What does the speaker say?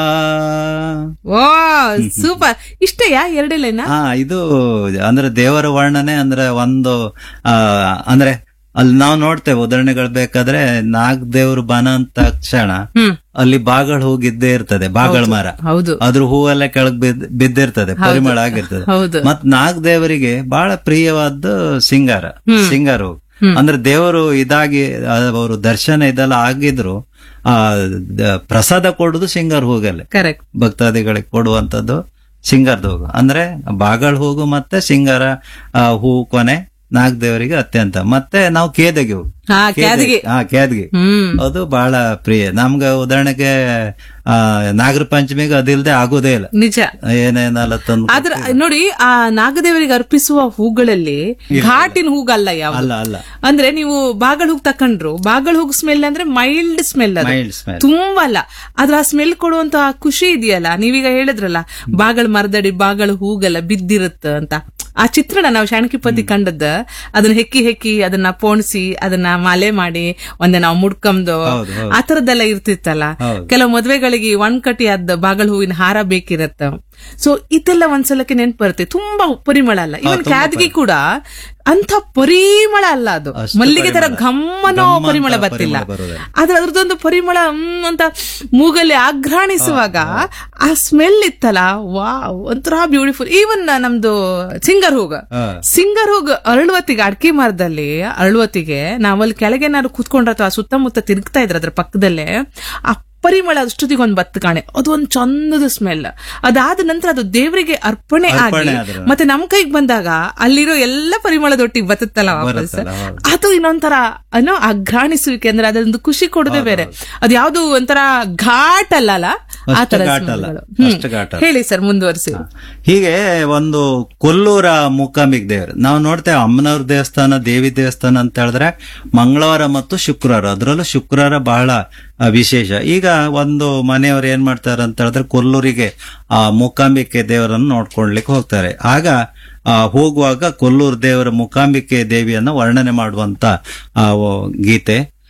ಓ super ಇಷ್ಟೇಯಾ ಎರಡೇ ಲೈನಾ ಹಾ ಇದು ಅಂದ್ರೆ ದೇವರ ವರ್ಣನೆ ಅಂದ್ರೆ ಒಂದು ಆ ಅಂದ್ರೆ ಅಲ್ಲಿ ನಾವು ನೋಡ್ತೇವೆ ಉದಾಹರಣೆಗಳು ಬೇಕಾದ್ರೆ ನಾಗ್ ದೇವ್ರು ಬನ ಅಂತ ಕ್ಷಣ ಹ್ಮ್ ಅಲ್ಲಿ ಬಾಗಳ ಹೋಗಿದ್ದೇ ಇರ್ತದೆ ಬಾಗಳ ಮರ ಹೌದು ಅದ್ರ ಹೂವೆಲ್ಲ ಕೆಳಗ್ ಬಿದ್ದ್- ಬಿದ್ದಿರ್ತದೆ ಪರಿಮಳ ಆಗಿರ್ತದೆ ಹೌದು ಮತ್ ನಾಗ್ ದೇವರಿಗೆ ಬಹಳ ಪ್ರಿಯವಾದ ಸಿಂಗಾರ ಸಿಂಗಾರ ಹೂ ಅಂದ್ರೆ ದೇವರು ಇದಾಗಿ ಅವರು ದರ್ಶನ ಇದೆಲ್ಲ ಆಗಿದ್ರು ಆ ದ- ಪ್ರಸಾದ ಕೊಡುದು ಸಿಂಗಾರ ಹೂಗಲ್ಲೇ ಕರೆಕ್ಟ್ ಭಕ್ತಾದಿಗಳಿಗೆ ಕೊಡುವಂತದ್ದು ಸಿಂಗಾರದ ಹೂಗು ಅಂದ್ರೆ ಬಾಗಳ ಹೂಗು ಮತ್ತೆ ಸಿಂಗಾರ ಆ, ಹೂ ಕೊನೆ ನಾಗ್ ದೇವರಿಗೆ ಅತ್ಯಂತ ಮತ್ತೆ ನಾವು ಕೇದಗೆ ಹೂ ಹಾ ಕ್ಯಾದಿಗೆ ಹಾ ಕೇದಗೆ ಹ್ಮ್ ಅದು ಬಹಳ ಪ್ರಿಯ ನಮ್ಗೆ ಉದಾಹರಣೆಗೆ ಆ ನಾಗರ ಪಂಚಮಿಗೆ ಅದಿಲ್ದೆ ಆಗೋದೇ ಇಲ್ಲ ನಿಜ ಏನೇನೆಲ್ಲ ತಂದು ಆದ್ರ ನೋಡಿ ಆ ನಾಗದೇವರಿಗೆ ಅರ್ಪಿಸುವ ಹೂಗಳಲ್ಲಿ ಘಾಟಿನ ಹೂಗಲ್ಲ ಯಾವ ಅಲ್ಲ ಅಲ್ಲ ಅಂದ್ರೆ ನೀವು ಬಾಗಳ ಹೂಗ್ ತಕೊಂಡ್ರು ಬಾಗಳ ಹೂಗ್ ಸ್ಮೆಲ್ ಅಂದ್ರೆ ಮೈಲ್ಡ್ ಸ್ಮೆಲ್ ಅದು ಮೈಲ್ಡ್ ಸ್ಮೆಲ್ ತುಂಬಾ ಅಲ್ಲ ಆದ್ರ ಆ ಸ್ಮೆಲ್ ಕೊಡುವಂತ ಆ ಖುಷಿ ಇದೆಯಲ್ಲ ನೀವೀಗ ಹೇಳಿದ್ರಲ್ಲ ಬಾಗಳ ಮರದಡಿ ಬಾಗಳ ಹೂಗೆಲ್ಲ ಬಿದ್ದಿರುತ್ತ ಅಂತ ಆ ಚಿತ್ರಣ ನಾವು ಶಾಣಕಿಪತಿ ಕಂಡದ್ದ ಅದನ್ನ ಹೆಕ್ಕಿ ಹೆಕ್ಕಿ ಅದನ್ನ ಪೋಣಿಸಿ ಅದನ್ನ ಮಾಲೆ ಮಾಡಿ ಒಂದೇ ನಾವು ಮುಡ್ಕಂದು ಹೌದು, ಹೌದು. ಆ ತರದ್ದೆಲ್ಲ ಇರ್ತಿತ್ತಲ್ಲ ಹೌದು. ಕೆಲವು ಮದ್ವೆಗಳಿಗೆ ಒಣ್ ಕಟಿ ಆದ ಬಾಗಳ ಹೂವಿನ ಹಾರ ಬೇಕಿರತ್ತ ಸೊ ಇದೆಲ್ಲ ಒಂದ್ಸಲಕ್ಕೆ ನೆನ್ಪು ಬರುತ್ತೆ ತುಂಬಾ ಪರಿಮಳ ಅಲ್ಲ ಇವನ್ ಕ್ಯಾದ್ಗಿ ಕೂಡ ಅಂತ ಪರಿಮಳ ಅಲ್ಲ ಅದು ಅಷ್ಟು ಮಲ್ಲಿಗೆ ತರ ಪರಿಮಳ. ಗಮ್ಮನೋ ಗಮ್ಮಂತ ಪರಿಮಳ ಬರ್ತಿಲ್ಲ ಪರಿಮಳ ಬರೋದಿಲ್ಲ. ಆದ್ರೆ ಅದ್ರದ್ದೊಂದು ಪರಿಮಳ ಹ್ಮ್ ಅಂತ ಮೂಗಲ್ಲಿ ಆಘ್ರಾಣಿಸುವಾಗ ಆ ಸ್ಮೆಲ್ ಇತ್ತಲ್ಲ ವಾವ್ ಒಂಥರ ಬ್ಯೂಟಿಫುಲ್ ಈವನ್ ನಮ್ದು ಸಿಂಗರ್ ಹೋಗ ಹಾ. ಸಿಂಗರ್ ಹೋಗ್ ಅರಳುವತ್ತಿಗೆ ಅಡ್ಕೆ ಮರದಲ್ಲಿ ಅರಳುವತ್ತಿಗೆ ನಾವಲ್ಲಿ ಕೆಳಗೆ ಏನಾದ್ರು ಕೂತ್ಕೊಂಡ್ರೆ ಅಥವಾ ಸುತ್ತಮುತ್ತ ತಿರುಗ್ತಾ ಇದ್ರ ಅದ್ರ ಪಕ್ಕದಲ್ಲೇ ಆ ಪರಿಮಳ ಅಷ್ಟೊತ್ತಿಗೆ ಒಂದು ಬತ್ತು ಕಾಣೆ ಅದು ಒಂದು ಚಂದದ ಸ್ಮೆಲ್ ಅದಾದ ನಂತರ ಅದು ದೇವರಿಗೆ ಅರ್ಪಣೆ ಆಗಿ ಅರ್ಪಣೆ ಆದ್ರೆ. ಮತ್ತೆ ನಮ್ ಕೈಗೆ ಬಂದಾಗ ಅಲ್ಲಿರೋ ಎಲ್ಲ ಪರಿಮಳದೊಟ್ಟಿಗೆ ಬತ್ತಲ್ಲ ವಾಪಸ್ ಬರುತ್ತಲ್ಲ, ಹೌದು. ಅದು ಇನ್ನೊಂಥರ ಅನ್ನೋ ಅಘ್ರಾಣಿಸುವಿಕೆ ಅಂದ್ರೆ ಅದೊಂದು ಖುಷಿ ಕೊಡೋದೇ ಬೇರೆ ಅದು ಯಾವ್ದು ಒಂಥರ ಘಾಟ್ ಅಲ್ಲ ಅಲ್ಲ ಆ ಅಷ್ಟು ತರ ಘಾಟ್ ಅಲ್ಲ. ಸ್ಮೆಲ್ಗಳು. ಹ್ಮ್. ಅಷ್ಟು ಘಾಟ್ ಅಲ್ಲ. ಹೇಳಿ ಸರ್ ಮುಂದುವರಿಸಿ ಹೀಗೆ ಒಂದು ಕೊಲ್ಲೂರ ಮೂಕಾಂಬಿಕ್ ದೇವರು ನಾವು ನೋಡ್ತೇವೆ ಅಮ್ಮನವ್ರ ದೇವಸ್ಥಾನ ದೇವಿ ದೇವಸ್ಥಾನ ಅಂತ ಹೇಳಿದ್ರೆ ಮಂಗಳವಾರ ಮತ್ತು ಶುಕ್ರವಾರ ಅದರಲ್ಲೂ ಶುಕ್ರವಾರ ಬಹಳ ಆ, ವಿಶೇಷ ಈಗ ಒಂದು ಮನೆಯವರು ಏನ್ ಮಾಡ್ತಾರೆ ಅಂತ ಹೇಳಿದ್ರೆ ಕೊಲ್ಲೂರಿಗೆ ಆ ಮೂಕಾಂಬಿಕೆ ದೇವರನ್ನು ನೋಡ್ಕೊಳ್ಲಿಕ್ಕೆ ಹೋಗ್ತಾರೆ ಆಗ ಆ, ಹೋಗುವಾಗ ಕೊಲ್ಲೂರು ದೇವರ ಮೂಕಾಂಬಿಕೆ ದೇವಿಯನ್ನು ವರ್ಣನೆ ಮಾಡುವಂತ ಆ, ಓ, ಗೀತೆ